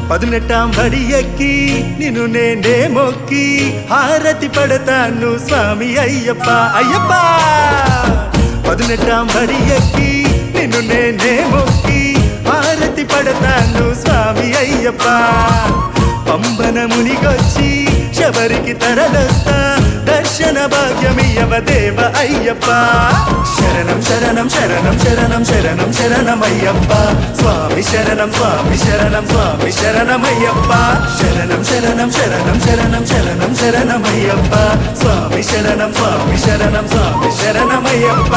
పదునెట్టాం బడి ఎక్కి నిన్ను నేనే మొక్కి హారతి పడతాను స్వామి అయ్యప్ప అయ్యప్ప పదునెట్టాం బడి ఎక్కి నిన్ను నేనే మొక్కి హారతి పడతాను స్వామి అయ్యప్ప పంబన మునిగొచ్చి శబరికి తరలొస్తా దర్శన భాగ్యమియవ దేవ అయ్యప్ప శరణం శరణం శరణం శరణం శరణం శరణమయ్యప్ప స్వామి శరణం స్వామి శరణం స్వామి శరణమయ్యప్ప శరణం శరణం శరణం శరణం శరణం శరణమయ్యప్ప స్వామి శరణం స్వామి శరణం స్వామి శరణమయ్యప్ప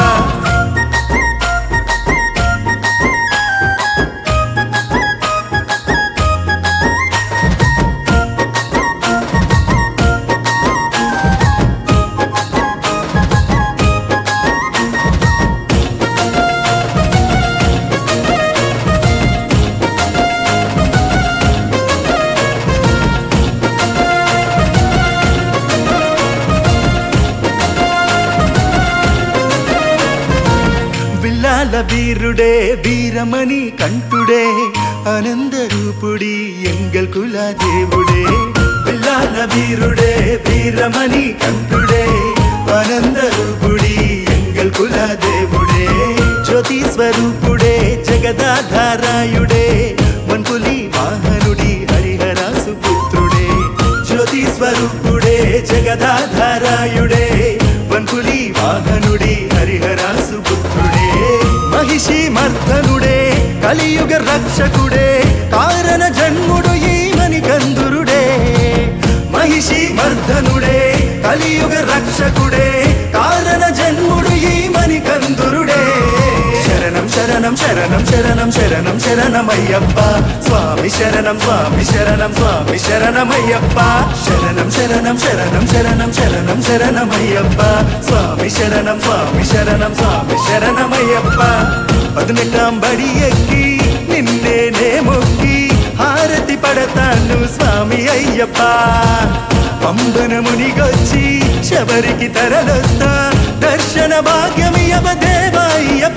విల్లాల వీరుడే వీరమణి కంఠుడే ఆనంద రూపుడి ఎంగల్ కుల దేవుడే విల్లాల వీరుడే వీరమణి కంఠుడే ఆనంద రూపుడి ఎంగల్ కుల దేవుడే జ్యోతి స్వరూపుడే జగదాధారాయుడే మన్పులి వాహనుడి హరిహరాసు పుత్రుడే జ్యోతి స్వరూపుడే జగదాధారాయుడే వన్పులి వాహనుడి హరిహరాసు పుత్రుడే మహిషి మర్దనుడే కలియుగ రక్షకుడే కారణ జన్ముడు ఈమని కందురుడే మహిషి మర్దనుడే కలియుగ రక్షకుడే కారణ జన్ముడు ఈమని కందురుడే శరణం శరణం శరణం శరణం శరణం శరణమయ్యప్ప స్వామి శరణం స్వామి శరణం స్వామి శరణమయ్యప్ప శరణం శరణం శరణం శరణం శరణం శరణమయ్యప్ప స్వామి శరణం స్వామి శరణం స్వామి శరణమయ్యప్ప పదునెట్టాం బడి ఎక్కి నిన్నేనే మొక్కి హారతి పడతాను స్వామి అయ్యప్ప పంబన మునిగొచ్చి శబరికి తరలొస్తా దర్శన భాగ్యమియవ దేవాయ్యప్ప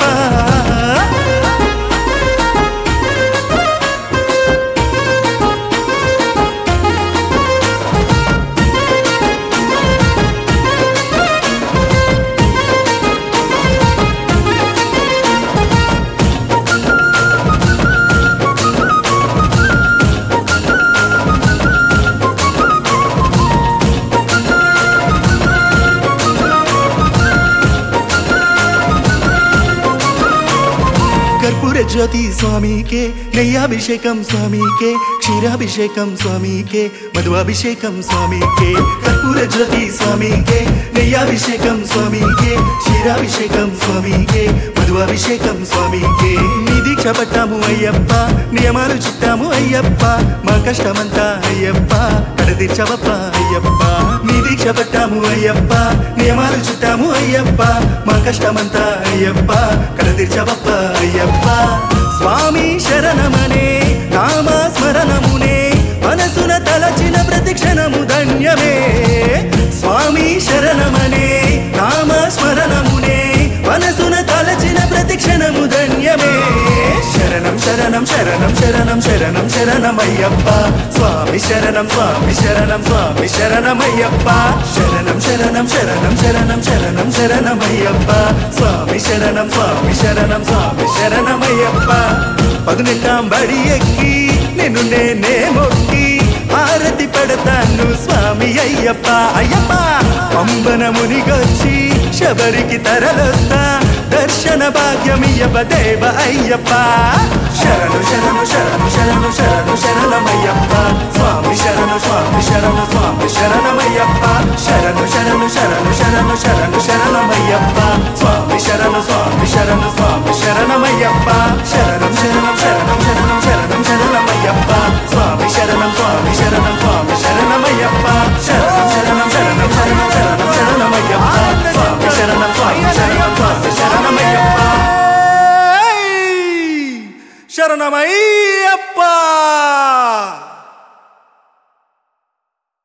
కర్పూర జ్యోతి స్వామికే నెయ్యాభిషేకం స్వామికే క్షీరాభిషేకం స్వామికే మధువాభిషేకం స్వామికే కర్పూర జ్యోతి స్వామికే నెయ్యాభిషేకం స్వామికే క్షీరాభిషేకం స్వామికే మధువాభిషేకం స్వామికే నీ దీక్ష పట్టాము అయ్యప్ప నియమాలు చుట్టాము అయ్యప్ప మా కష్టమంతా అయ్యప్ప కడదీర్చవప్ప అయ్యప్ప నీ దీక్ష పట్టాము అయ్యప్ప నియమాలు చుట్టాము అయ్యప్ప మా కష్టమంతా అయ్యప్ప కడదీర్చవప్ప అయ్యప్ప స్వామి శరణమనే నామ స్మరణమునే మనసున తలచిన ప్రతిక్షణము ధన్యమే స్వామి శరణమనే నామ స్మరణమునే మనసున తలచిన ప్రతిక్షణము ధన్యమే శరణం శరణం శరణం శరణం శరణం శరణమయ్యప్ప స్వామి శరణం స్వామి శరణం స్వామి శరణమయ్యప్ప శరణం శరణం శరణం శరణం శరణం శరణమయ్యప్ప స్వామి శరణం స్వామి శరణం స్వామి శరణమయ్యప్ప పదునెట్టాం బడి ఎక్కి నిన్ను నేనే మొక్కి హారతి పడతాను స్వామి అయ్యప్ప అయ్యప్ప పంబన మునిగొచ్చి శబరికి తరలొస్తా దర్శన భాగ్యమియవ దేవ అయ్యప్ప శరణు శరణు శరణు శరణు శరణు శరణమయ్యప్ప స్వామి శరణు స్వామి శరణు స్వామి శరణమయ్యప్ప శరణు శరణు శరణు శరణు శరణు శరణమయ్యప్ప స్వామి శరణు స్వామి శరణు స్వామి శరణమయ్యప్ప శరణం శరణం శరణం శరణం శరణం శరణమయ్యప్ప స్వామి శరణం స్వామి శరణం స్వామి శరణమయ్యప్ప శరణం శరణం శరణం శరణం శరణం శరణమయ్యప్ప స్వామి శరణం స్వామి శరణం స్వామి శరణమయ్యప్ప శరణమయ్యప్ప